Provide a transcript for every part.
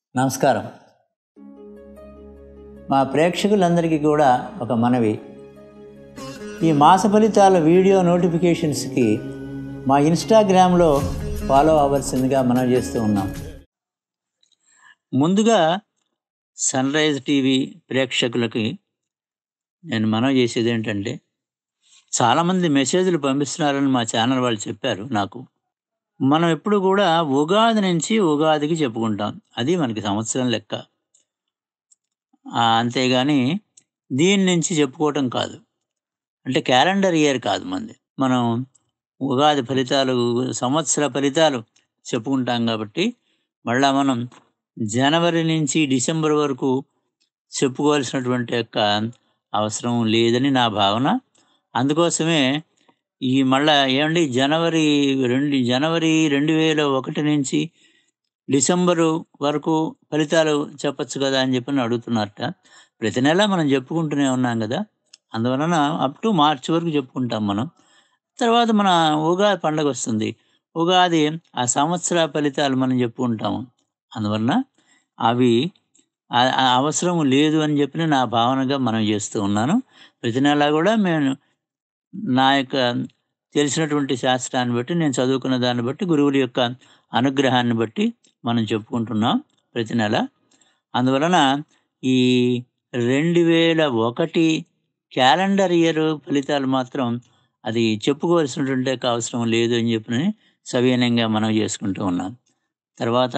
నమస్కారం మా ప్రేక్షకులందరికీ కూడా ఒక మనవి ఈ మాస ఫలితాల వీడియో నోటిఫికేషన్స్కి మా ఇన్స్టాగ్రామ్లో ఫాలో అవ్వాల్సిందిగా మనం చేస్తూ ఉన్నాం ముందుగా సన్ రైజ్ టీవీ ప్రేక్షకులకి నేను మనవి చేసేది ఏంటంటే చాలామంది మెసేజ్లు పంపిస్తున్నారని మా ఛానల్ వాళ్ళు చెప్పారు నాకు మనం ఎప్పుడు కూడా ఉగాది నుంచి ఉగాదికి చెప్పుకుంటాం అది మనకి సంవత్సరం లెక్క ఆ, అంతేగాని దీని నుంచి చెప్పుకోవటం కాదు అంటే క్యాలెండర్ ఇయర్ కాదు మంది మనం ఉగాది ఫలితాలు సంవత్సర ఫలితాలు చెప్పుకుంటాం కాబట్టి మళ్ళా మనం జనవరి నుంచి డిసెంబర్ వరకు చెప్పుకోవాల్సినటువంటి యొక్క అవసరం లేదని నా భావన అందుకోసమే ఈ మళ్ళా ఏమండి జనవరి రెండు జనవరి రెండు వేల ఒకటి నుంచి డిసెంబరు వరకు ఫలితాలు చెప్పచ్చు కదా అని చెప్పి అడుగుతున్నారట ప్రతి నెల మనం చెప్పుకుంటూనే ఉన్నాం కదా అందువలన అప్ టు మార్చ్ వరకు చెప్పుకుంటాం మనం తర్వాత మన ఉగాది పండగ వస్తుంది ఉగాది ఆ సంవత్సర ఫలితాలు మనం చెప్పుకుంటాము అందువలన అవి ఆ- ఆ అవసరం లేదు అని చెప్పి నా భావనగా మనం చేస్తూ ఉన్నాను ప్రతి నెల కూడా నేను నా యొక్క తెలిసినటువంటి శాస్త్రాన్ని బట్టి నేను చదువుకున్న దాన్ని బట్టి గురువుల యొక్క అనుగ్రహాన్ని బట్టి మనం చెప్పుకుంటున్నాం ప్రతి నెల అందువలన ఈ రెండు వేల ఒకటి క్యాలెండర్ ఇయర్ ఫలితాలు మాత్రం అది చెప్పుకోవాల్సినటువంటి యొక్క అవసరం లేదు అని చెప్పి సవినయంగా మనం చేసుకుంటూ ఉన్నాం తర్వాత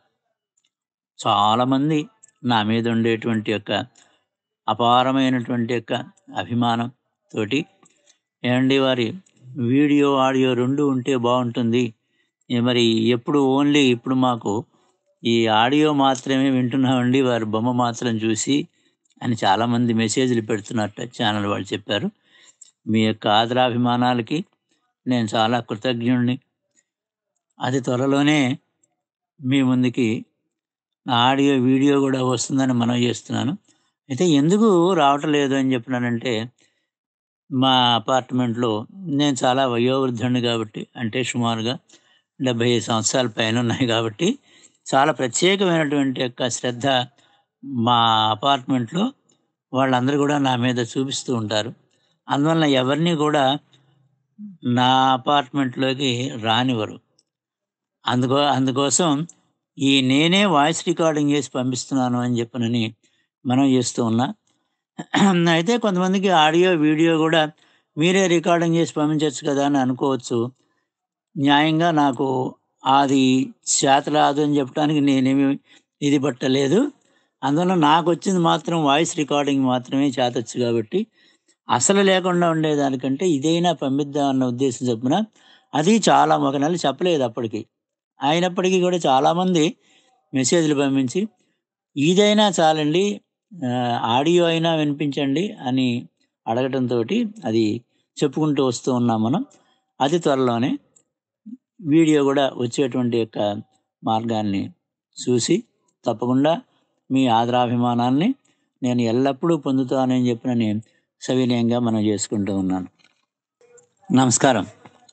చాలామంది నా మీద ఉండేటువంటి యొక్క అపారమైనటువంటి యొక్క అభిమానం తోటి ఏమండి వారి వీడియో ఆడియో రెండు ఉంటే బాగుంటుంది ఏ మరి ఎప్పుడు ఓన్లీ ఇప్పుడు మాకు ఈ ఆడియో మాత్రమే వింటున్నామండి వారి బొమ్మ మాత్రం చూసి అని చాలామంది మెసేజ్లు పెడుతున్నట్ట ఛానల్ వాళ్ళు చెప్పారు మీ యొక్క ఆదరాభిమానాలకి నేను చాలా కృతజ్ఞుడిని అది త్వరలోనే మీ ముందుకి నా ఆడియో వీడియో కూడా వస్తుందని మనం చేస్తున్నాను అయితే ఎందుకు రావటం లేదు అని చెప్పినానంటే మా అపార్ట్మెంట్లో నేను చాలా వయోవృద్ధుడిని కాబట్టి అంటే సుమారుగా డెబ్భై ఐదు సంవత్సరాల పైన ఉన్నాయి కాబట్టి చాలా ప్రత్యేకమైనటువంటి యొక్క శ్రద్ధ మా అపార్ట్మెంట్లో వాళ్ళందరూ కూడా నా మీద చూపిస్తూ ఉంటారు అందువలన ఎవరిని కూడా నా అపార్ట్మెంట్లోకి రానివ్వరు అందుకో అందుకోసం ఈ నేనే వాయిస్ రికార్డింగ్ చేసి పంపిస్తున్నాను అని చెప్పనని మనం చేస్తూ ఉన్నా అయితే కొంతమందికి ఆడియో వీడియో కూడా మీరే రికార్డింగ్ చేసి పంపించవచ్చు కదా అని అనుకోవచ్చు న్యాయంగా నాకు అది చేత రాదు అని చెప్పడానికి నేనేమి ఇది పట్టలేదు అందువల్ల నాకు వచ్చింది మాత్రం వాయిస్ రికార్డింగ్ మాత్రమే చేతొచ్చు కాబట్టి అసలు లేకుండా ఉండేదానికంటే ఇదైనా పంపిద్దాం అన్న ఉద్దేశం చొప్పున అది చాలా ఒక నెల చెప్పలేదు అప్పటికి అయినప్పటికీ కూడా చాలామంది మెసేజ్లు పంపించి ఇదైనా చాలండి ఆ, ఆడియో అయినా వినిపించండి అని అడగటంతో అది చెప్పుకుంటూ వస్తూ ఉన్నాం మనం అతి త్వరలోనే వీడియో కూడా వచ్చేటువంటి యొక్క మార్గాన్ని చూసి తప్పకుండా మీ ఆదరాభిమానాన్ని నేను ఎల్లప్పుడూ పొందుతానని చెప్పిన నేను సవినయంగా మనం చేసుకుంటూ ఉన్నాను నమస్కారం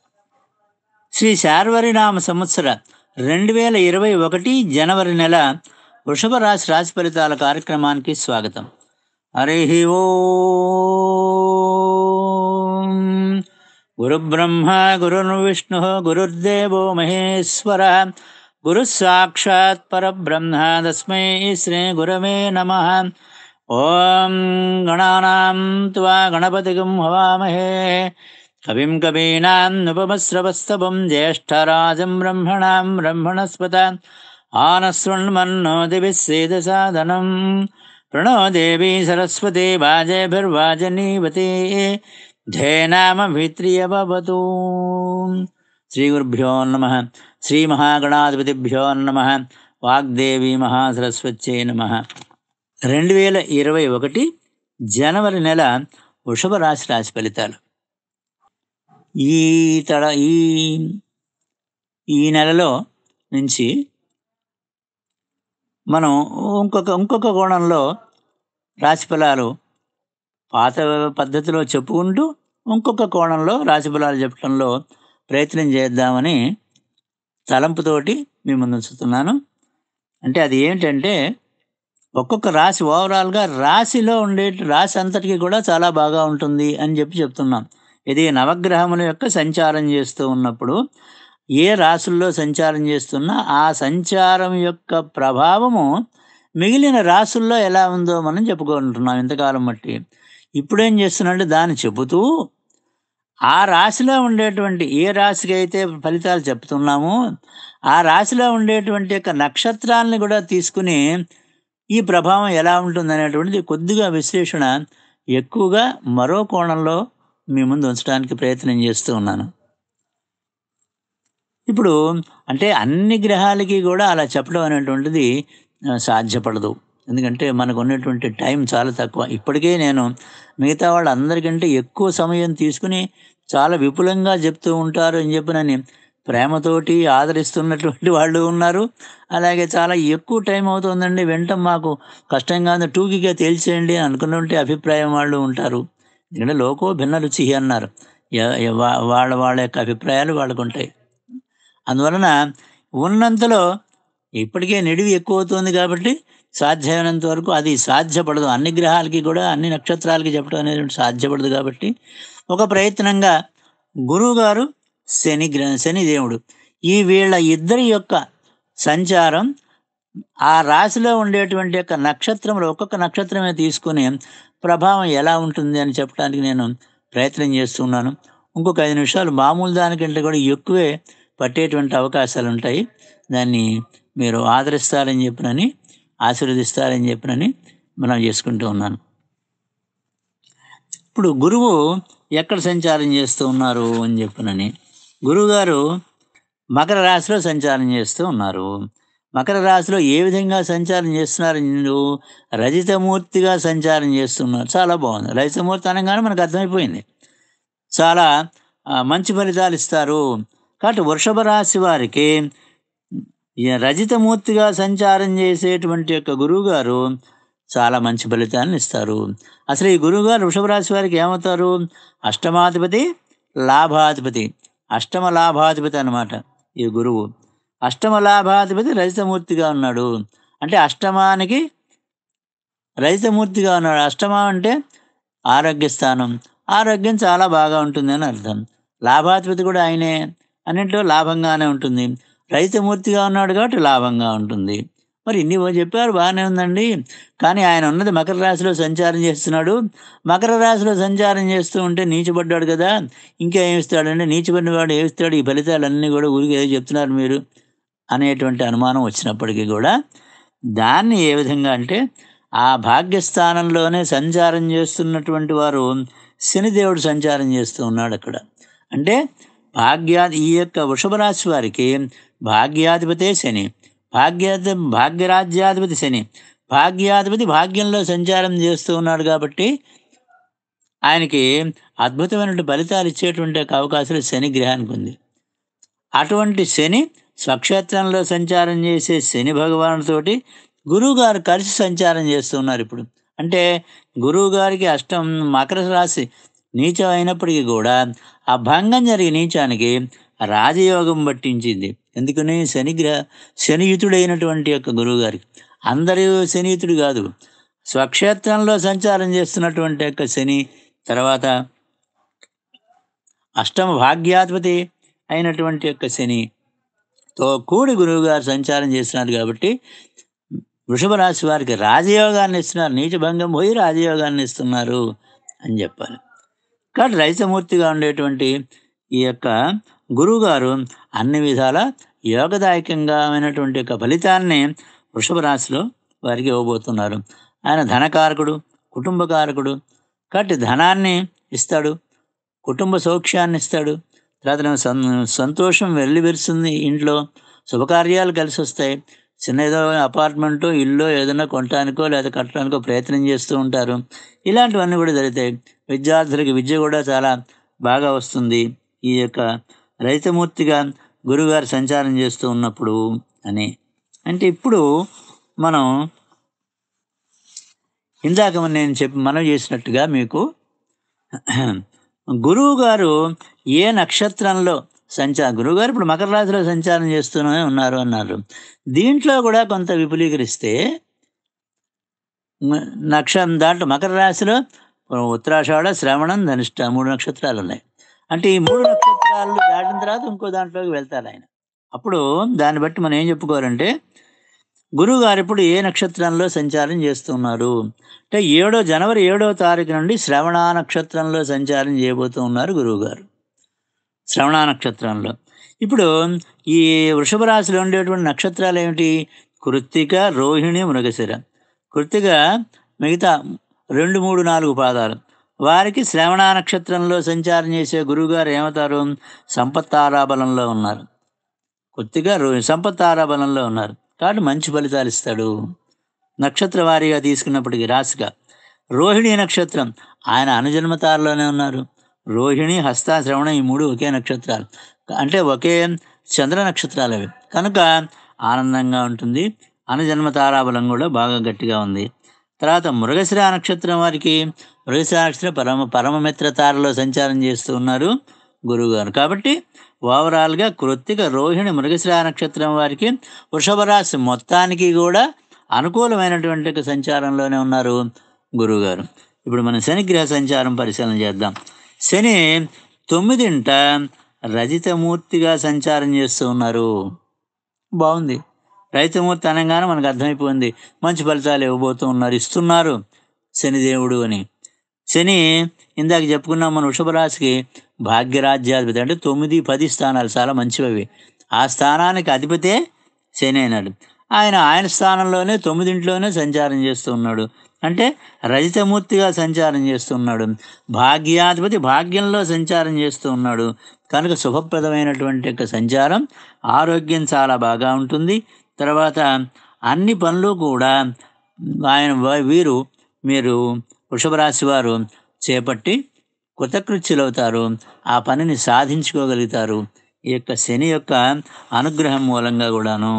శ్రీ శార్వరినామ సంవత్సర రెండు వేల ఇరవై ఒకటి జనవరి నెల వృషభ రాశి రాశి ఫలితాల కార్యక్రమానికి స్వాగతం హరి ఓం గురుబ్రహ్మ గురుర్విష్ణు గురుర్దేవో మహేశ్వర గురు సాక్షాత్ పరబ్రహ్మ తస్మై శ్రీ గురవే నమ ఓం గణానాం త్వా గణపతిగం హవామహే కవిం కవీనాముపమశ్రవస్తవం జ్యేష్ఠరాజం బ్రహ్మణాం బ్రహ్మణస్పత ఆనశృణ్మన్నో దివి సేదసాదనం ప్రణో దేవీ సరస్వతి వాజేభిర్వాజనీవతి ధేనామభిత్రియవతూ శ్రీగురుభ్యో నమ శ్రీమహాగణాధిపతిభ్యో నమ వాగ్దేవి మహాసరస్వత్యై నమ రెండు వేల ఇరవై ఒకటి జనవరి నెల వృషభ రాశి రాశి ఫలితాలు ఈ తడ ఈ ఈ నెలలో నుంచి మనం ఇంకొక ఇంకొక కోణంలో రాశి ఫలాలు పాత పద్ధతిలో చెప్పుకుంటూ ఇంకొక కోణంలో రాశి ఫలాలు చెప్పడంలో ప్రయత్నం చేద్దామని తలంపుతోటి మీ ముందు ఉంచుతున్నాను అంటే అది ఏంటంటే ఒక్కొక్క రాశి ఓవరాల్గా రాశిలో ఉండే రాశి అంతటికి కూడా చాలా బాగా ఉంటుంది అని చెప్పి చెప్తున్నాం ఇది నవగ్రహముల యొక్క సంచారం చేస్తూ ఉన్నప్పుడు ఏ రాశుల్లో సంచారం చేస్తున్నా ఆ సంచారం యొక్క ప్రభావము మిగిలిన రాశుల్లో ఎలా ఉందో మనం చెప్పుకుంటున్నాం ఇంతకాలం బట్టి ఇప్పుడేం చేస్తున్నాడంటే దాన్ని చెబుతూ ఆ రాశిలో ఉండేటువంటి ఏ రాశికి అయితే ఫలితాలు చెప్తున్నామో ఆ రాశిలో ఉండేటువంటి యొక్క నక్షత్రాలని కూడా తీసుకుని ఈ ప్రభావం ఎలా ఉంటుంది అనేటువంటిది కొద్దిగా విశ్లేషణ ఎక్కువగా మరో కోణంలో మీ ముందు ఉంచడానికి ప్రయత్నం చేస్తూ ఉన్నాను ఇప్పుడు అంటే అన్ని గ్రహాలకి కూడా అలా చెప్పడం అనేటువంటిది ఆ, సాధ్యపడదు ఎందుకంటే మనకు ఉన్నటువంటి టైం చాలా తక్కువ ఇప్పటికే నేను మిగతా వాళ్ళందరికంటే ఎక్కువ సమయం తీసుకుని చాలా విపులంగా చెప్తూ ఉంటారు అని చెప్పినని ప్రేమతోటి ఆదరిస్తున్నటువంటి వాళ్ళు ఉన్నారు అలాగే చాలా ఎక్కువ టైం అవుతుందండి వెంట మాకు కష్టంగా ఉంది టూకీగా తేల్చేయండి అని అనుకున్నటువంటి అభిప్రాయం వాళ్ళు ఉంటారు ఎందుకంటే లోకో భిన్న రుచి అన్నారు ఎ- ఎ- వా- వాళ్ళ వాళ్ళ యొక్క అభిప్రాయాలు వాళ్ళకు ఉంటాయి అందువలన ఉన్నంతలో ఇప్పటికే నిడివి ఎక్కువ అవుతుంది కాబట్టి సాధ్యమైనంత వరకు అది సాధ్యపడదు అన్ని గ్రహాలకి కూడా అన్ని నక్షత్రాలకి చెప్పడం అనేది సాధ్యపడదు కాబట్టి ఒక ప్రయత్నంగా గురువు గారు శని గ్రహ శని దేవుడు ఈ వీళ్ళ ఇద్దరి యొక్క సంచారం ఆ రాశిలో ఉండేటువంటి యొక్క నక్షత్రములు ఒక్కొక్క నక్షత్రమే తీసుకుని ప్రభావం ఎలా ఉంటుంది అని చెప్పడానికి నేను ప్రయత్నం చేస్తున్నాను ఇంకొక ఐదు నిమిషాలు మామూలు దానికంటే కూడా ఎక్కువే పట్టేటువంటి అవకాశాలు ఉంటాయి దాన్ని మీరు ఆదరిస్తారని చెప్పినని ఆశీర్వదిస్తారని చెప్పినని మనం చేసుకుంటూ ఉన్నాను ఇప్పుడు గురువు ఎక్కడ సంచారం చేస్తూ ఉన్నారు అని చెప్పినని గురువుగారు మకర రాశిలో సంచారం చేస్తూ ఉన్నారు మకర రాశిలో ఏ విధంగా సంచారం చేస్తున్నారు మీరు రజితమూర్తిగా సంచారం చేస్తున్నారు చాలా బాగుంది రజితమూర్తి అనగానే మనకు అర్థమైపోయింది చాలా ఆ, మంచి ఫలితాలు ఇస్తారు కాబట్టి వృషభ రాశి వారికి ఈ రజితమూర్తిగా సంచారం చేసేటువంటి యొక్క గురువుగారు చాలా మంచి ఫలితాలను ఇస్తారు అసలు ఈ గురువుగారు వృషభ రాశి వారికి ఏమవుతారు అష్టమాధిపతి లాభాధిపతి అష్టమ లాభాధిపతి అన్నమాట ఈ గురువు అష్టమ లాభాధిపతి రజితమూర్తిగా ఉన్నాడు అంటే అష్టమానికి రజితమూర్తిగా ఉన్నాడు అష్టమ అంటే ఆరోగ్య స్థానం ఆరోగ్యం చాలా బాగా ఉంటుంది అని అర్థం లాభాధిపతి కూడా ఆయనే అన్నింటిలో లాభంగానే ఉంటుంది రైతమూర్తిగా ఉన్నాడు కాబట్టి లాభంగా ఉంటుంది మరి ఇన్ని చెప్పారు బాగానే ఉందండి కానీ ఆయన ఉన్నది మకర రాశిలో సంచారం చేస్తున్నాడు మకర రాశిలో సంచారం చేస్తూ ఉంటే నీచబడ్డాడు కదా ఇంకా ఏమిస్తాడంటే నీచబడిన వాడు ఏమిస్తాడు ఈ ఫలితాలన్నీ కూడా ఊరికి ఏదో చెప్తున్నారు మీరు అనేటువంటి అనుమానం వచ్చినప్పటికీ కూడా దాన్ని ఏ విధంగా అంటే ఆ భాగ్యస్థానంలోనే సంచారం చేస్తున్నటువంటి వారు శనిదేవుడు సంచారం చేస్తూ ఉన్నాడు అక్కడ అంటే భాగ్యా ఈ యొక్క వృషభ రాశి వారికి భాగ్యాధిపతే శని భాగ్యాధి భాగ్యరాజ్యాధిపతి శని భాగ్యాధిపతి భాగ్యంలో సంచారం చేస్తూ ఉన్నాడు కాబట్టి ఆయనకి అద్భుతమైనటువంటి ఫలితాలు ఇచ్చేటువంటి ఒక అవకాశాలు శని గ్రహానికి ఉంది అటువంటి శని స్వక్షేత్రంలో సంచారం చేసే శని భగవానుతోటి గురువు గారు కలిసి సంచారం చేస్తున్నారు ఇప్పుడు అంటే గురువు గారికి అష్టం మకర రాశి నీచం అయినప్పటికీ కూడా ఆ భంగం జరిగే నీచానికి రాజయోగం పట్టించింది ఎందుకని శనిగ్రహ శనియుతుడైనటువంటి యొక్క గురువు గారికి అందరూ శనియుతుడు కాదు స్వక్షేత్రంలో సంచారం చేస్తున్నటువంటి యొక్క శని తర్వాత అష్టమ భాగ్యాధిపతి అయినటువంటి యొక్క శనితో కూడి గురువు గారు సంచారం చేస్తున్నారు కాబట్టి వృషభ రాశి వారికి రాజయోగాన్ని ఇస్తున్నారు నీచభంగం పోయి రాజయోగాన్ని ఇస్తున్నారు అని చెప్పాలి కాబట్టి రైతమూర్తిగా ఉండేటువంటి ఈ యొక్క గురువుగారు అన్ని విధాల యోగదాయకంగా అయినటువంటి యొక్క ఫలితాన్ని వృషభ రాశిలో వారికి ఇవ్వబోతున్నారు ఆయన ధనకారకుడు కుటుంబకారకుడు కాబట్టి ధనాన్ని ఇస్తాడు కుటుంబ సౌఖ్యాన్ని ఇస్తాడు తర్వాత సం- సంతోషం వెల్లివిరుస్తుంది ఇంట్లో శుభకార్యాలు కలిసి వస్తాయి చిన్న ఏదో అపార్ట్మెంటో ఇల్లు ఏదైనా కొనటానికో లేదా కట్టడానికో ప్రయత్నం చేస్తూ ఉంటారు ఇలాంటివన్నీ కూడా జరుగుతాయి విద్యార్థులకి విద్య కూడా చాలా బాగా వస్తుంది ఈ యొక్క రైతమూర్తిగా గురుగారు సంచారం చేస్తూ ఉన్నప్పుడు అని అంటే ఇప్పుడు మనం ఇందాక నేను చెప్పి మనం చేసినట్టుగా మీకు గురువు గారు ఏ నక్షత్రంలో సంచార గురువుగారు ఇప్పుడు మకర రాశిలో సంచారం చేస్తూనే ఉన్నారు అన్నారు దీంట్లో కూడా కొంత విపులీకరిస్తే మ- నక్షత్రం దాంట్లో మకర రాశిలో ఉత్తరాషాఢ శ్రవణం ధనిష్ట మూడు నక్షత్రాలు ఉన్నాయి అంటే ఈ మూడు నక్షత్రాలు దాటిన తర్వాత ఇంకో దాంట్లోకి వెళ్తారు ఆయన అప్పుడు దాన్ని బట్టి మనం ఏం చెప్పుకోవాలంటే గురువు గారు ఇప్పుడు ఏ నక్షత్రంలో సంచారం చేస్తున్నారు అంటే ఏడో జనవరి ఏడో తారీఖు నుండి శ్రవణ నక్షత్రంలో సంచారం చేయబోతూ ఉన్నారు గురువు గారు శ్రవణ నక్షత్రంలో ఇప్పుడు ఈ వృషభ రాశిలో ఉండేటువంటి నక్షత్రాలు ఏమిటి కృత్తిక రోహిణి మృగశిర కృత్తిక మిగతా రెండు మూడు నాలుగు పాదాలు వారికి శ్రవణ నక్షత్రంలో సంచారం చేసే గురువుగారు ఏమవుతారు సంపత్తారాబలంలో ఉన్నారు కొద్దిగా రో సంపత్తారాబలంలో ఉన్నారు కాబట్టి మంచి ఫలితాలు ఇస్తాడు నక్షత్ర వారీగా తీసుకున్నప్పటికీ రాశిగా రోహిణి నక్షత్రం ఆయన అనుజన్మతారలోనే ఉన్నారు రోహిణి హస్త శ్రవణ ఈ మూడు ఒకే నక్షత్రాలు అంటే ఒకే చంద్ర నక్షత్రాలు అవి కనుక ఆనందంగా ఉంటుంది అనుజన్మ తారాబలం కూడా బాగా గట్టిగా ఉంది తర్వాత మృగశిర నక్షత్రం వారికి మృగశిర నక్షత్రం పరమ పరమమిత్ర తారలో సంచారం చేస్తూ ఉన్నారు గురువుగారు కాబట్టి ఓవరాల్గా కృత్తిక రోహిణి మృగశిర నక్షత్రం వారికి వృషభ రాశి మొత్తానికి కూడా అనుకూలమైనటువంటి ఒక సంచారంలోనే ఉన్నారు గురువుగారు ఇప్పుడు మనం శనిగ్రహ సంచారం పరిశీలన చేద్దాం శని తొమ్మిదింట రజితమూర్తిగా సంచారం చేస్తూ ఉన్నారు బాగుంది రజితమూర్తి అనగానే మనకు అర్థమైపోయింది మంచి ఫలితాలు ఇవ్వబోతూ ఉన్నారు ఇస్తున్నారు శనిదేవుడు అని శని ఇందాక చెప్పుకున్నాం మన వృషభ రాశికి భాగ్యరాజ్యాధిపతి అంటే తొమ్మిది పది స్థానాలు చాలా మంచివి ఆ స్థానానికి అధిపతే శని అయినాడు ఆయన ఆయన స్థానంలోనే తొమ్మిదింట్లోనే సంచారం చేస్తూ ఉన్నాడు అంటే రజితమూర్తిగా సంచారం చేస్తున్నాడు భాగ్యాధిపతి భాగ్యంలో సంచారం చేస్తూ ఉన్నాడు కనుక శుభప్రదమైనటువంటి యొక్క సంచారం ఆరోగ్యం చాలా బాగా ఉంటుంది తర్వాత అన్ని పనులు కూడా ఆయన వా- వీరు మీరు వృషభ రాశి వారు చేపట్టి కృతకృత్యులవుతారు ఆ పనిని సాధించుకోగలుగుతారు ఈ యొక్క శని యొక్క అనుగ్రహం మూలంగా కూడాను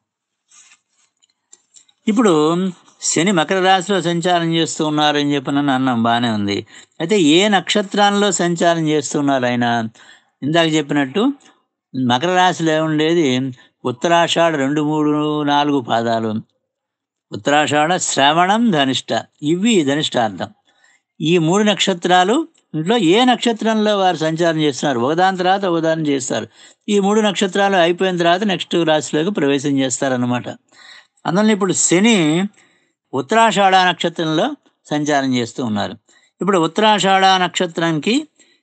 ఇప్పుడు శని మకర రాశిలో సంచారం చేస్తూ ఉన్నారు అని చెప్పి నన్ను అన్నాం బాగానే ఉంది అయితే ఏ నక్షత్రాల్లో సంచారం చేస్తున్నారు ఆయన ఇందాక చెప్పినట్టు మకర రాశిలో ఉండేది ఉత్తరాషాఢ రెండు మూడు నాలుగు పాదాలు ఉత్తరాషాఢ శ్రవణం ధనిష్ట ఇవి ధనిష్టార్థం ఈ మూడు నక్షత్రాలు ఇంట్లో ఏ నక్షత్రంలో వారు సంచారం చేస్తున్నారు ఒకదాని తర్వాత ఒకదాని చేస్తారు ఈ మూడు నక్షత్రాలు అయిపోయిన తర్వాత నెక్స్ట్ రాశిలోకి ప్రవేశం చేస్తారన్నమాట అందువల్ల ఇప్పుడు శని ఉత్తరాషాఢ నక్షత్రంలో సంచారం చేస్తూ ఉన్నారు ఇప్పుడు ఉత్తరాషాఢ నక్షత్రానికి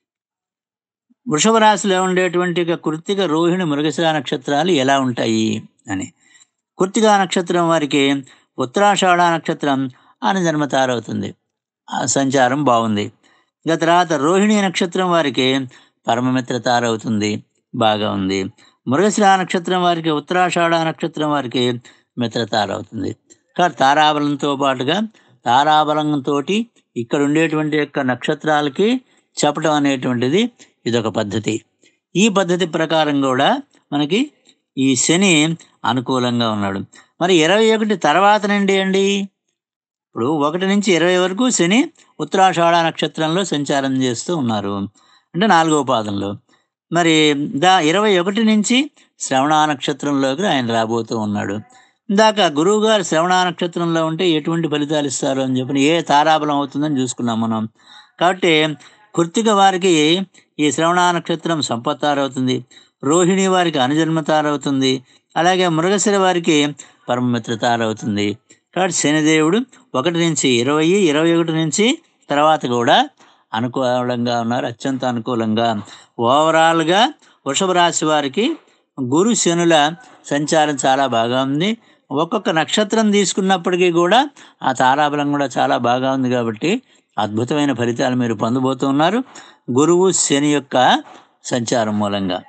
వృషభ రాశిలో ఉండేటువంటి ఒక కృత్తిక రోహిణి మృగశిర నక్షత్రాలు ఎలా ఉంటాయి అని కృత్తిక నక్షత్రం వారికి ఉత్తరాషాఢ నక్షత్రం అని జన్మతారవుతుంది ఆ సంచారం బాగుంది ఇక తర్వాత రోహిణి నక్షత్రం వారికి పరమమిత్ర తారవుతుంది బాగా ఉంది మృగశిర నక్షత్రం వారికి ఉత్తరాషాఢ నక్షత్రం వారికి మిత్రతార అవుతుంది కాబట్టి తారాబలంతో పాటుగా తారాబలంతో ఇక్కడ ఉండేటువంటి యొక్క నక్షత్రాలకి చెప్పడం అనేటువంటిది ఇదొక పద్ధతి ఈ పద్ధతి ప్రకారం కూడా మనకి ఈ శని అనుకూలంగా ఉన్నాడు మరి ఇరవై ఒకటి తర్వాత నుండి అండి ఇప్పుడు ఒకటి నుంచి ఇరవై వరకు శని ఉత్తరాషాఢ నక్షత్రంలో సంచారం చేస్తూ ఉన్నారు అంటే నాలుగవ పాదంలో మరి దా ఇరవై ఒకటి నుంచి శ్రవణ నక్షత్రంలోకి ఆయన రాబోతూ ఉన్నాడు ఇందాక గురువు గారు శ్రవణ నక్షత్రంలో ఉంటే ఎటువంటి ఫలితాలు ఇస్తారు అని చెప్పి ఏ తారాబలం అవుతుందని చూసుకున్నాం మనం కాబట్టి కృత్తిక వారికి ఈ శ్రవణ నక్షత్రం సంపత్తారవుతుంది రోహిణి వారికి అనుజన్మతారవుతుంది అలాగే మృగశిర వారికి పరమమిత్రతారవుతుంది కాబట్టి శనిదేవుడు ఒకటి నుంచి ఇరవై ఇరవై ఒకటి నుంచి తర్వాత కూడా అనుకూలంగా ఉన్నారు అత్యంత అనుకూలంగా ఓవరాల్గా వృషభ రాశి వారికి గురు శనుల సంచారం చాలా బాగా ఉంది ఒక్కొక్క నక్షత్రం తీసుకున్నప్పటికీ కూడా ఆ తారాబలం కూడా చాలా బాగా ఉంది కాబట్టి అద్భుతమైన ఫలితాలు మీరు పొందబోతున్నారు గురువు శని యొక్క సంచారం మూలంగా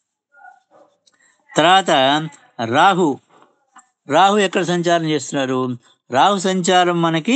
తర్వాత రాహు రాహు ఎక్కడ సంచారం చేస్తున్నారు రాహు సంచారం మనకి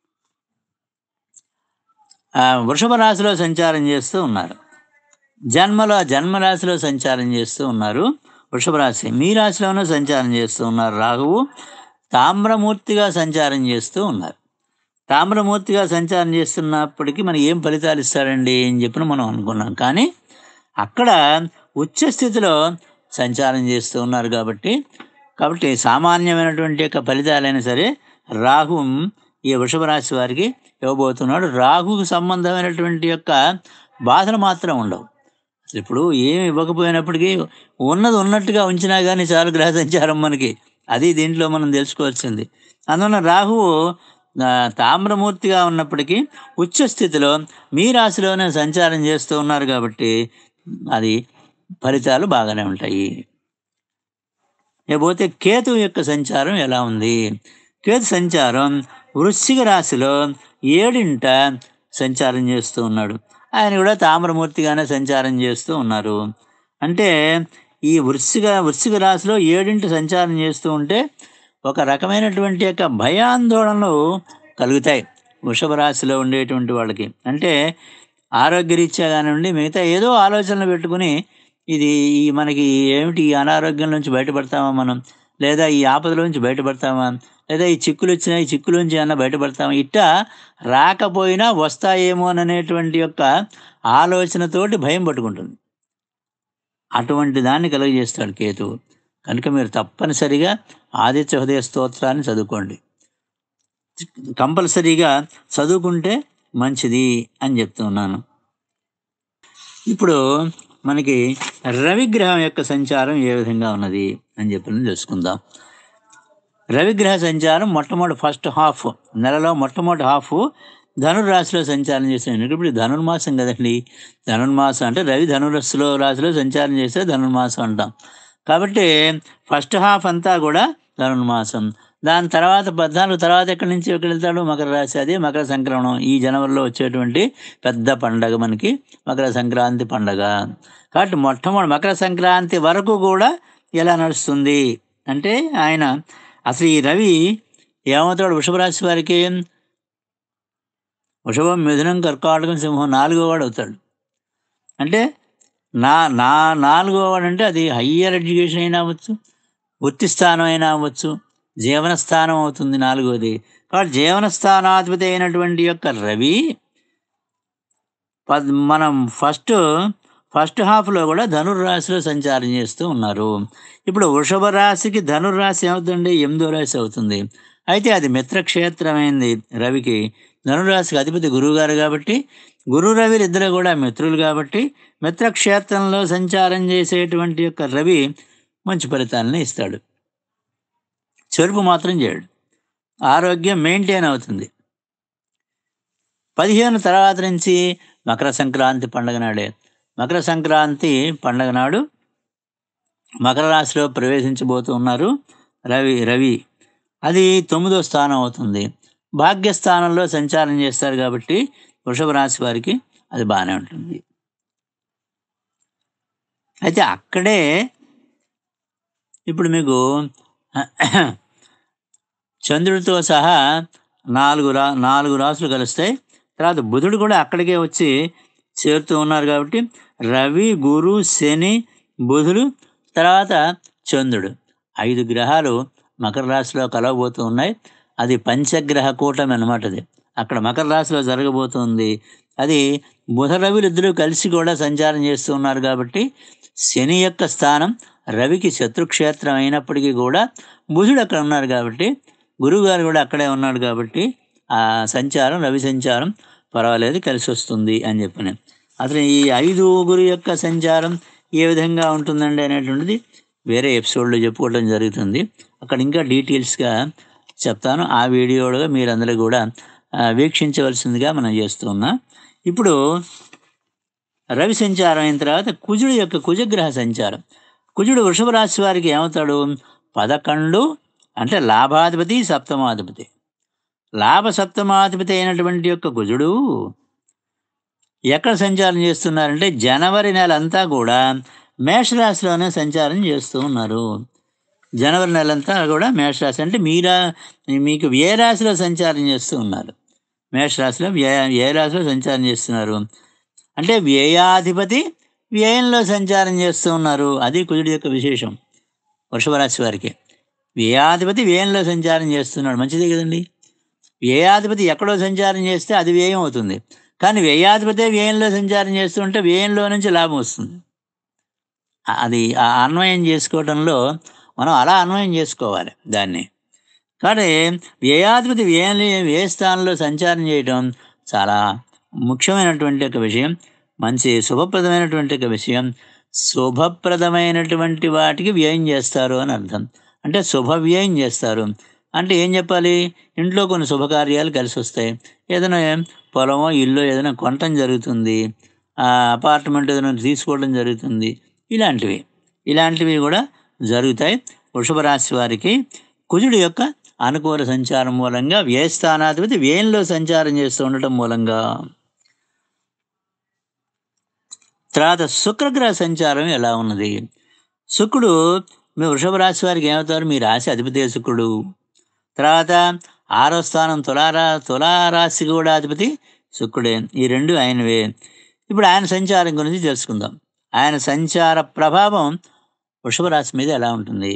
ఆ, వృషభ రాశిలో సంచారం చేస్తూ ఉన్నారు జన్మలో జన్మరాశిలో సంచారం చేస్తూ ఉన్నారు వృషభ రాశి మీ రాశిలోనూ సంచారం చేస్తూ ఉన్నారు రాహువు తామ్రమూర్తిగా సంచారం చేస్తూ ఉన్నారు తామ్రమూర్తిగా సంచారం చేస్తున్నప్పటికీ మనకి ఏం ఫలితాలు ఇస్తాడండి అని చెప్పిన మనం అనుకున్నాం కానీ అక్కడ ఉచ్చ స్థితిలో సంచారం చేస్తూ ఉన్నారు కాబట్టి కాబట్టి సామాన్యమైనటువంటి యొక్క ఫలితాలైనా సరే రాహు ఈ వృషభ రాశి వారికి ఇవ్వబోతున్నాడు రాహుకు సంబంధమైనటువంటి యొక్క బాధలు మాత్రం ఉండవు అసలు ఇప్పుడు ఏమి ఇవ్వకపోయినప్పటికీ ఉన్నది ఉన్నట్టుగా ఉంచినా కానీ చాలు గ్రహ సంచారం మనకి అది దీంట్లో మనం తెలుసుకోవాల్సింది అందువల్ల రాహువు ఆ, తామ్రమూర్తిగా ఉన్నప్పటికీ ఉచ్చ స్థితిలో మీ రాశిలోనే సంచారం చేస్తూ ఉన్నారు కాబట్టి అది ఫలితాలు బాగానే ఉంటాయి ఇకపోతే కేతు యొక్క సంచారం ఎలా ఉంది కేతు సంచారం వృశ్చిక రాశిలో ఏడింట సంచారం చేస్తూ ఉన్నాడు ఆయన కూడా తామ్రమూర్తిగానే సంచారం చేస్తూ ఉన్నారు అంటే ఈ వృశ్చిక వృశ్చిక రాశిలో ఏడింట సంచారం చేస్తూ ఉంటే ఒక రకమైనటువంటి యొక్క భయాందోళనలు కలుగుతాయి వృషభ రాశిలో ఉండేటువంటి వాళ్ళకి అంటే ఆరోగ్యరీత్యా కానివ్వండి మిగతా ఏదో ఆలోచనలు పెట్టుకుని ఇది ఈ మనకి ఏమిటి ఈ అనారోగ్యం నుంచి బయటపడతామా మనం లేదా ఈ ఆపదల నుంచి బయటపడతామా లేదా ఈ చిక్కులు వచ్చినా ఈ చిక్కుల నుంచి ఏమన్నా బయటపడతామా ఇట్ట రాకపోయినా వస్తాయేమో అనేటువంటి యొక్క ఆలోచనతోటి భయం పట్టుకుంటుంది అటువంటి దాన్ని కలుగజేస్తాడు కేతువు కనుక మీరు తప్పనిసరిగా ఆదిత్య హృదయ స్తోత్రాన్ని చదువుకోండి కంపల్సరీగా చదువుకుంటే మంచిది అని చెప్తున్నాను ఇప్పుడు మనకి రవిగ్రహం యొక్క సంచారం ఏ విధంగా ఉన్నది అని చెప్పి తెలుసుకుందాం రవిగ్రహ సంచారం మొట్టమొదటి ఫస్ట్ హాఫ్ నెలలో మొట్టమొదటి హాఫ్ ధనుర్రాశిలో సంచారం చేస్తాను ఇప్పుడు ధనుర్మాసం కదండి ధనుర్మాసం అంటే రవి ధనురస్సులో రాశిలో సంచారం చేస్తే ధనుర్మాసం అంటాం కాబట్టి ఫస్ట్ హాఫ్ అంతా కూడా ధనుర్మాసం దాని తర్వాత పద్నాలుగు తర్వాత ఎక్కడి నుంచి ఎక్కడికి వెళ్తాడు మకర రాశి అది మకర సంక్రమణం ఈ జనవరిలో వచ్చేటువంటి పెద్ద పండగ మనకి మకర సంక్రాంతి పండగ కాబట్టి మొట్టమొదటి మకర సంక్రాంతి వరకు కూడా ఎలా నడుస్తుంది అంటే ఆయన అసలు ఈ రవి ఏమవుతాడు వృషభ రాశి వారికి వృషభం మిథునం కర్కాటకం సింహం నాలుగో వాడు అవుతాడు అంటే నా నా నాలుగో వాడు అంటే అది హయ్యర్ ఎడ్యుకేషన్ అయినా అవ్వచ్చు వృత్తి స్థానం అయినా అవ్వచ్చు జీవన స్థానం అవుతుంది నాలుగోది కాబట్టి జీవన స్థానాధిపతి అయినటువంటి యొక్క రవి పద్ మనం ఫస్ట్ ఫస్ట్ హాఫ్లో కూడా ధనుర్రాశిలో సంచారం చేస్తూ ఉన్నారు ఇప్పుడు వృషభ రాశికి ధనుర్రాశి ఏమవుతుంది ఎనిమిదో రాశి అవుతుంది అయితే అది మిత్రక్షేత్రమైంది రవికి ధనురాశికి అధిపతి గురువుగారు కాబట్టి గురు రవి ఇద్దరు కూడా మిత్రులు కాబట్టి మిత్రక్షేత్రంలో సంచారం చేసేటువంటి యొక్క రవి మంచి ఫలితాలను ఇస్తాడు చెరుపు మాత్రం చేయడు ఆరోగ్యం మెయింటైన్ అవుతుంది పదిహేను తర్వాత నుంచి మకర సంక్రాంతి పండగ నాడే మకర సంక్రాంతి పండగ నాడు మకర రాశిలో ప్రవేశించబోతూ ఉన్నారు రవి రవి అది తొమ్మిదో స్థానం అవుతుంది భాగ్యస్థానంలో సంచారం చేస్తారు కాబట్టి వృషభ రాశి వారికి అది బాగానే ఉంటుంది అయితే అక్కడే ఇప్పుడు మీకు చంద్రుడితో సహా నాలుగు రా నాలుగు రాసులు కలుస్తాయి తర్వాత బుధుడు కూడా అక్కడికే వచ్చి చేరుతూ ఉన్నారు కాబట్టి రవి గురు శని బుధుడు తర్వాత చంద్రుడు ఐదు గ్రహాలు మకర రాశిలో కలవబోతూ ఉన్నాయి అది పంచగ్రహ కూటమి అన్నమాట అది అక్కడ మకర రాశిలో జరగబోతుంది అది బుధ రవిలు ఇద్దరూ కలిసి కూడా సంచారం చేస్తూ ఉన్నారు కాబట్టి శని యొక్క స్థానం రవికి శత్రుక్షేత్రం అయినప్పటికీ కూడా బుధుడు అక్కడ ఉన్నారు కాబట్టి గురువుగారు కూడా అక్కడే ఉన్నాడు కాబట్టి ఆ సంచారం రవి సంచారం పర్వాలేదు కలిసి వస్తుంది అని చెప్పిన అసలు ఈ ఐదుగురు యొక్క సంచారం ఏ విధంగా ఉంటుందండి అనేటువంటిది వేరే ఎపిసోడ్లో చెప్పుకోవడం జరుగుతుంది అక్కడ ఇంకా డీటెయిల్స్గా చెప్తాను ఆ వీడియోలో మీరందరూ కూడా ఆ, వీక్షించవలసిందిగా మనం చేస్తున్నా ఇప్పుడు రవి సంచారం అయిన తర్వాత కుజుడు యొక్క కుజగ్రహ సంచారం కుజుడు వృషభ రాశి వారికి ఏమవుతాడు పదకొండు అంటే లాభాధిపతి సప్తమాధిపతి లాభ సప్తమాధిపతి అయినటువంటి యొక్క కుజుడు ఎక్కడ సంచారం చేస్తున్నారంటే జనవరి నెల అంతా కూడా మేషరాశిలోనే సంచారం చేస్తూ ఉన్నారు జనవరి నెలంతా కూడా మేషరాశి అంటే మీరా మీకు ఏ రాశిలో సంచారం చేస్తూ ఉన్నారు మేషరాశిలో వ్యయ ఏ రాశిలో సంచారం చేస్తున్నారు అంటే వ్యయాధిపతి వ్యయంలో సంచారం చేస్తూ ఉన్నారు అది కుజుడి యొక్క విశేషం వృషభ రాశి వారికి వ్యయాధిపతి వ్యయంలో సంచారం చేస్తున్నాడు మంచిదే కదండి వ్యయాధిపతి ఎక్కడో సంచారం చేస్తే అది వ్యయం అవుతుంది కానీ వ్యయాధిపతి వ్యయంలో సంచారం చేస్తుంటే వ్యయంలో నుంచి లాభం వస్తుంది అది ఆ అన్వయం చేసుకోవడంలో మనం అలా అన్వయం చేసుకోవాలి దాన్ని కానీ వ్యయాధిపతి వ్యయ వ్యయ స్థానంలో సంచారం చేయడం చాలా ముఖ్యమైనటువంటి ఒక విషయం మంచి శుభప్రదమైనటువంటి ఒక విషయం శుభప్రదమైనటువంటి వాటికి వ్యయం చేస్తారు అని అర్థం అంటే శుభ వ్యయం చేస్తారు అంటే ఏం చెప్పాలి ఇంట్లో కొన్ని శుభకార్యాలు కలిసి వస్తాయి ఏదైనా పొలమో ఇల్లు ఏదైనా కొనటం జరుగుతుంది అపార్ట్మెంట్ ఏదైనా తీసుకోవడం జరుగుతుంది ఇలాంటివి ఇలాంటివి కూడా జరుగుతాయి వృషభ రాశి వారికి కుజుడు యొక్క అనుకూల సంచారం మూలంగా వ్యయస్థానాధిపతి వ్యయంలో సంచారం చేస్తూ ఉండటం మూలంగా తర్వాత శుక్రగ్రహ సంచారం ఎలా ఉన్నది శుక్రుడు మీ వృషభ రాశి వారికి ఏమవుతారు మీ రాశి అధిపతి శుక్రుడు తర్వాత ఆరో స్థానం తులారా తులారాశి కూడా అధిపతి శుక్రుడే ఈ రెండు ఆయనవే ఇప్పుడు ఆయన సంచారం గురించి తెలుసుకుందాం ఆయన సంచార ప్రభావం వృషభ రాశి మీద ఎలా ఉంటుంది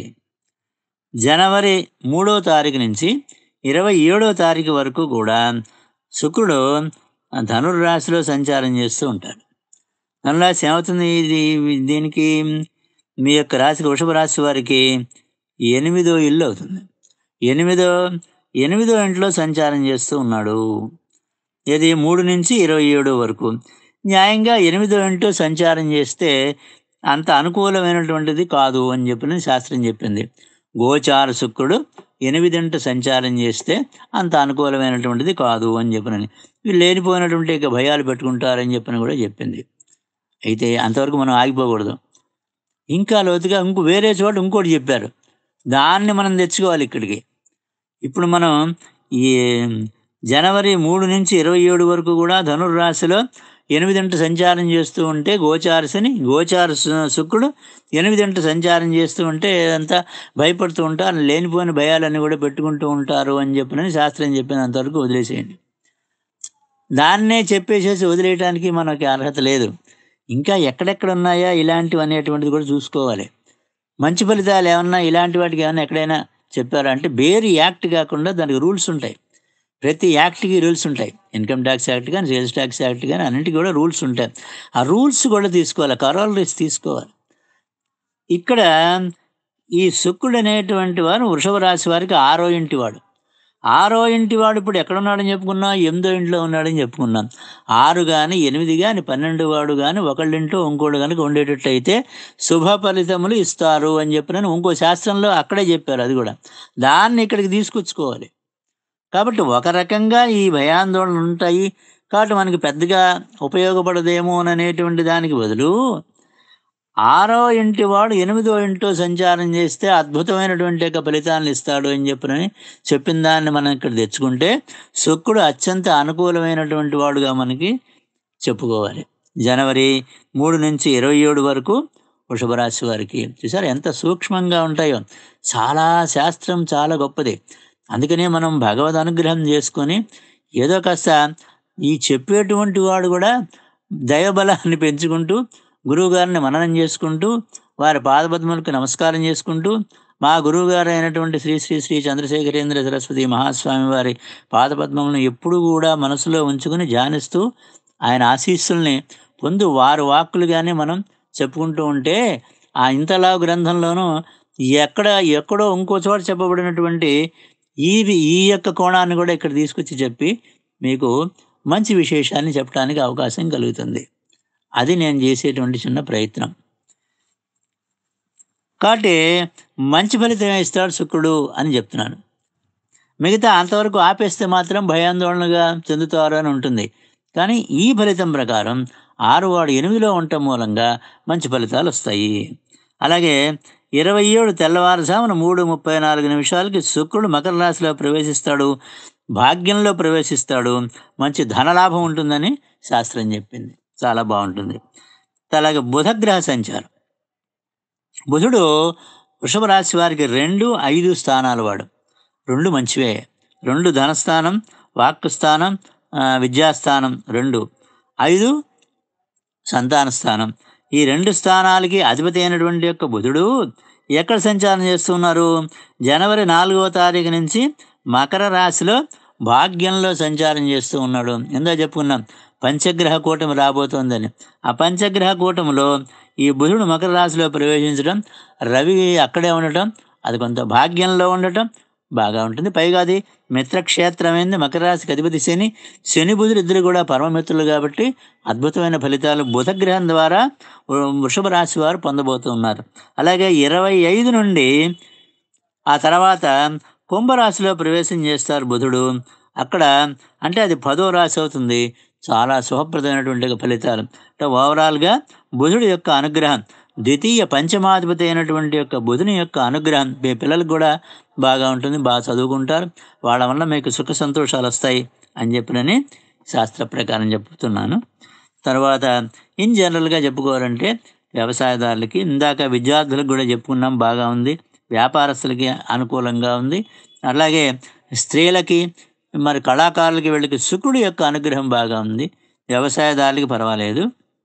జనవరి మూడో తారీఖు నుంచి ఇరవై ఏడో తారీఖు వరకు కూడా శుక్రుడు ధనుర్రాశిలో సంచారం చేస్తూ ఉంటాడు ధనురాశి ఏమవుతుంది ఇది దీనికి మీ యొక్క రాశికి వృషభ రాశి వారికి ఎనిమిదో ఇల్లు అవుతుంది ఎనిమిదో ఎనిమిదో ఇంట్లో సంచారం చేస్తూ ఉన్నాడు ఇది మూడు నుంచి ఇరవై ఏడు వరకు న్యాయంగా ఎనిమిదో ఇంట్లో సంచారం చేస్తే అంత అనుకూలమైనటువంటిది కాదు అని చెప్పిన శాస్త్రం చెప్పింది గోచార శుక్రుడు ఎనిమిదింట సంచారం చేస్తే అంత అనుకూలమైనటువంటిది కాదు అని చెప్పినని వీళ్ళు లేనిపోయినటువంటి ఇక భయాలు పెట్టుకుంటారని చెప్పని కూడా చెప్పింది అయితే అంతవరకు మనం ఆగిపోకూడదు ఇంకా లోతుగా ఇంకో వేరే చోట ఇంకోటి చెప్పారు దాన్ని మనం తెచ్చుకోవాలి ఇక్కడికి ఇప్పుడు మనం ఈ జనవరి మూడు నుంచి ఇరవై ఏడు వరకు కూడా ధనుర్రాశిలో ఎనిమిదింట సంచారం చేస్తూ ఉంటే గోచారశని గోచార సు- శుక్రుడు ఎనిమిదింట సంచారం చేస్తూ ఉంటే అంతా భయపడుతూ ఉంటారు లేనిపోయిన భయాలన్నీ కూడా పెట్టుకుంటూ ఉంటారు అని చెప్పినని శాస్త్రం చెప్పిన అంతవరకు వదిలేసేయండి దాన్నే చెప్పేసేసి వదిలేయడానికి మనకి అర్హత లేదు ఇంకా ఎక్కడెక్కడ ఉన్నాయా ఇలాంటివి అనేటువంటిది కూడా చూసుకోవాలి మంచి ఫలితాలు ఏమన్నా ఇలాంటి వాటికి ఏమన్నా ఎక్కడైనా చెప్పారా అంటే బేరు యాక్ట్ కాకుండా దానికి రూల్స్ ఉంటాయి ప్రతి యాక్ట్కి రూల్స్ ఉంటాయి ఇన్కమ్ ట్యాక్స్ యాక్ట్ కానీ సేల్స్ ట్యాక్స్ యాక్ట్ కానీ అన్నిటికీ కూడా రూల్స్ ఉంటాయి ఆ రూల్స్ కూడా తీసుకోవాలి కరాలరీస్ తీసుకోవాలి ఇక్కడ ఈ శుక్రుడు అనేటువంటి వారు వృషభ రాశి వారికి ఆరో ఇంటి వాడు ఆరో ఇంటి వాడు ఇప్పుడు ఎక్కడున్నాడని చెప్పుకున్నాం ఎనిమిదో ఇంట్లో ఉన్నాడని చెప్పుకున్నాం ఆరు కానీ ఎనిమిది కానీ పన్నెండు వాడు కానీ ఒకళ్ళింటో ఇంకోటి కనుక ఉండేటట్టు అయితే శుభ ఫలితములు ఇస్తారు అని చెప్పిన ఇంకో శాస్త్రంలో అక్కడే చెప్పారు అది కూడా దాన్ని ఇక్కడికి తీసుకొచ్చుకోవాలి కాబట్టి ఒక రకంగా ఈ భయాందోళనలు ఉంటాయి కాబట్టి మనకి పెద్దగా ఉపయోగపడదేమో అనేటువంటి దానికి బదులు ఆరో ఇంటి వాడు ఎనిమిదో ఇంటో సంచారం చేస్తే అద్భుతమైనటువంటి యొక్క ఫలితాలను ఇస్తాడు అని చెప్పినని చెప్పిన దాన్ని మనం ఇక్కడ తెచ్చుకుంటే శుక్రుడు అత్యంత అనుకూలమైనటువంటి వాడుగా మనకి చెప్పుకోవాలి జనవరి మూడు నుంచి ఇరవై ఏడు వరకు వృషభ రాశి వారికి చూసారు ఎంత సూక్ష్మంగా ఉంటాయో చాలా శాస్త్రం చాలా గొప్పది అందుకనే మనం భగవద్ అనుగ్రహం చేసుకొని ఏదో కాస్త ఈ చెప్పేటువంటి వాడు కూడా దయబలాన్ని పెంచుకుంటూ గురువుగారిని మననం చేసుకుంటూ వారి పాదపద్మలకు నమస్కారం చేసుకుంటూ మా గురువుగారు అయినటువంటి శ్రీ శ్రీ శ్రీ చంద్రశేఖరేంద్ర సరస్వతి మహాస్వామి వారి పాదపద్మములను ఎప్పుడూ కూడా మనసులో ఉంచుకుని ధ్యానిస్తూ ఆయన ఆశీస్సుల్ని పొందు వారి వాక్కులుగానే మనం చెప్పుకుంటూ ఉంటే ఆ ఇంతలా గ్రంథంలోనూ ఎక్కడ ఎక్కడో ఇంకో చోట చెప్పబడినటువంటి ఈ ఈ యొక్క కోణాన్ని కూడా ఇక్కడ తీసుకొచ్చి చెప్పి మీకు మంచి విశేషాన్ని చెప్పడానికి అవకాశం కలుగుతుంది అది నేను చేసేటువంటి చిన్న ప్రయత్నం కాబట్టి మంచి ఫలితం ఇస్తాడు శుక్రుడు అని చెప్తున్నాను మిగతా అంతవరకు ఆపేస్తే మాత్రం భయాందోళనగా చెందుతారు అని ఉంటుంది కానీ ఈ ఫలితం ప్రకారం ఆరు వాడు ఎనిమిదిలో ఉండటం మూలంగా మంచి ఫలితాలు వస్తాయి అలాగే ఇరవై ఏడు తెల్లవారుజామున మూడు ముప్పై నాలుగు నిమిషాలకి శుక్రుడు మకర రాశిలో ప్రవేశిస్తాడు భాగ్యంలో ప్రవేశిస్తాడు మంచి ధనలాభం ఉంటుందని శాస్త్రం చెప్పింది చాలా బాగుంటుంది అలాగే బుధగ్రహ సంచారం బుధుడు వృషభ రాశి వారికి రెండు ఐదు స్థానాలు వాడు రెండు మంచివే రెండు ధనస్థానం వాక్కు స్థానం ఆ, విద్యాస్థానం రెండు ఐదు సంతాన స్థానం ఈ రెండు స్థానాలకి అధిపతి అయినటువంటి యొక్క బుధుడు ఎక్కడ సంచారం చేస్తున్నారు జనవరి నాలుగవ తారీఖు నుంచి మకర రాశిలో భాగ్యంలో సంచారం చేస్తూ ఉన్నాడు ఎందో చెప్పుకున్నాం పంచగ్రహ కూటమి రాబోతోందని ఆ పంచగ్రహ కూటమిలో ఈ బుధుడు మకర రాశిలో ప్రవేశించడం రవి అక్కడే ఉండటం అది కొంత భాగ్యంలో ఉండటం బాగా ఉంటుంది పైగా అది మిత్రక్షేత్రమైంది మకర రాశికి అధిపతి శని శని బుధుడు ఇద్దరు కూడా పరమమిత్రులు కాబట్టి అద్భుతమైన ఫలితాలు బుధగ్రహం ద్వారా వృషభ రాశి వారు పొందబోతున్నారు అలాగే ఇరవై ఐదు నుండి ఆ తర్వాత కుంభరాశిలో ప్రవేశం చేస్తారు బుధుడు అక్కడ అంటే అది పదో రాశి అవుతుంది చాలా శుభప్రదమైనటువంటి ఫలితాలు అంటే ఓవరాల్గా బుధుడు యొక్క అనుగ్రహం ద్వితీయ పంచమాధిపతి అయినటువంటి యొక్క బుధుని యొక్క అనుగ్రహం మీ పిల్లలకు కూడా బాగా ఉంటుంది బాగా చదువుకుంటారు వాళ్ళ వల్ల మీకు సుఖ సంతోషాలు వస్తాయి అని చెప్పినని శాస్త్ర ప్రకారం చెప్తున్నాను తర్వాత ఇన్ జనరల్గా చెప్పుకోవాలంటే వ్యవసాయదారులకి ఇందాక విద్యార్థులకు కూడా చెప్పుకున్నాం బాగా ఉంది వ్యాపారస్తులకి అనుకూలంగా ఉంది అలాగే స్త్రీలకి మరి కళాకారులకి వీళ్ళకి శుక్రుడి యొక్క అనుగ్రహం బాగా ఉంది వ్యవసాయదారులకి పర్వాలేదు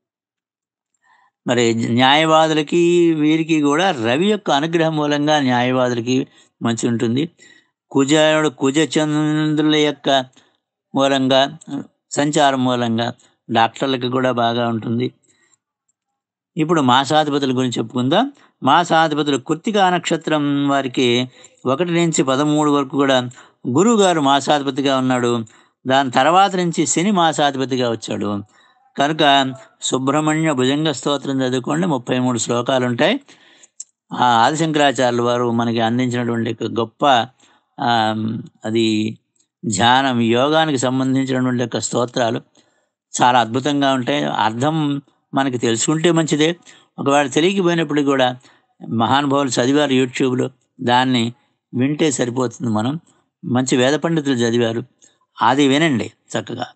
మరి న్యాయవాదులకి వీరికి కూడా రవి యొక్క అనుగ్రహం మూలంగా న్యాయవాదులకి మంచి ఉంటుంది కుజుడు కుజ చంద్రుల యొక్క మూలంగా సంచారం మూలంగా డాక్టర్లకి కూడా బాగా ఉంటుంది ఇప్పుడు మాసాధిపతుల గురించి చెప్పుకుందాం మాసాధిపతులు కృత్తికా నక్షత్రం వారికి ఒకటి నుంచి పదమూడు వరకు కూడా గురువు గారు మాసాధిపతిగా ఉన్నాడు దాని తర్వాత నుంచి శని మాసాధిపతిగా వచ్చాడు కనుక సుబ్రహ్మణ్య భుజంగ స్తోత్రం చదువుకోండి ముప్పై మూడు శ్లోకాలు ఉంటాయి ఆ ఆదిశంకరాచార్యుల వారు మనకి అందించినటువంటి ఒక గొప్ప ఆ, అది ధ్యానం యోగానికి సంబంధించినటువంటి యొక్క స్తోత్రాలు చాలా అద్భుతంగా ఉంటాయి అర్థం మనకి తెలుసుకుంటే మంచిదే ఒకవేళ తెలియకపోయినప్పుడు కూడా మహానుభావులు చదివారు యూట్యూబ్లో దాన్ని వింటే సరిపోతుంది మనం మంచి వేద పండితులు చదివారు అది వినండి చక్కగా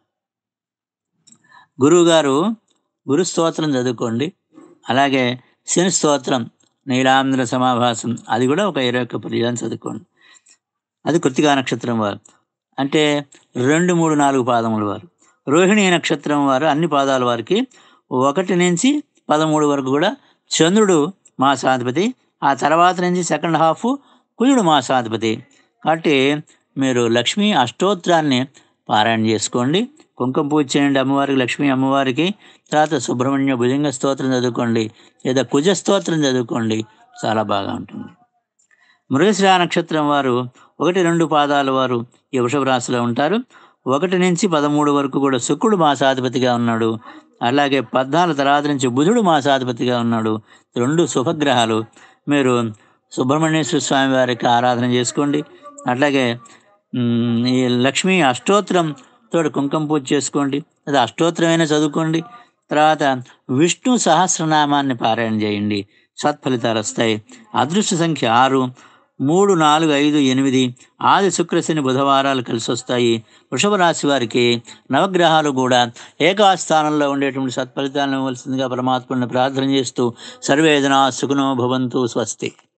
గురువుగారు గురు స్తోత్రం చదువుకోండి అలాగే శని స్తోత్రం నీలాంధ్ర సమాభాసం అది కూడా ఒక ఇరవై ఒక్క పర్యాయం చదువుకోండి అది కృతికా నక్షత్రం వారు అంటే రెండు మూడు నాలుగు పాదముల వారు రోహిణి నక్షత్రం వారు అన్ని పాదాల వారికి ఒకటి నుంచి పదమూడు వరకు కూడా చంద్రుడు మాసాధిపతి ఆ తర్వాత నుంచి సెకండ్ హాఫ్ కుజుడు మాసాధిపతి కాబట్టి మీరు లక్ష్మీ అష్టోత్తరాన్ని పారాయణ చేసుకోండి కుంకుమ పూజ చేయండి అమ్మవారికి లక్ష్మీ అమ్మవారికి తర్వాత సుబ్రహ్మణ్య భుజంగ స్తోత్రం చదువుకోండి లేదా కుజ స్తోత్రం చదువుకోండి చాలా బాగా ఉంటుంది మృగశిరా నక్షత్రం వారు ఒకటి రెండు పాదాల వారు ఈ వృషభ రాశిలో ఉంటారు ఒకటి నుంచి పదమూడు వరకు కూడా శుక్రుడు మాసాధిపతిగా ఉన్నాడు అలాగే పద్నాలుగు తర్వాత నుంచి బుధుడు మాసాధిపతిగా ఉన్నాడు రెండు శుభగ్రహాలు మీరు సుబ్రహ్మణ్యేశ్వర స్వామి వారికి ఆరాధన చేసుకోండి అట్లాగే మ్, ఈ లక్ష్మీ అష్టోత్తరం తోటి కుంకుమ పూజ చేసుకోండి అది అష్టోత్తరమైనా చదువుకోండి తర్వాత విష్ణు సహస్రనామాన్ని పారాయణ చేయండి సత్ఫలితాలు వస్తాయి అదృష్ట సంఖ్య ఆరు మూడు నాలుగు ఐదు ఎనిమిది ఆది శుక్రశని బుధవారాలు కలిసి వస్తాయి వృషభ రాశి వారికి నవగ్రహాలు కూడా ఏకాస్థానంలో ఉండేటువంటి సత్ఫలితాలను ఇవ్వాల్సిందిగా పరమాత్మని ప్రార్థన చేస్తూ సర్వేదనా సుఖనో భవంతు స్వస్తి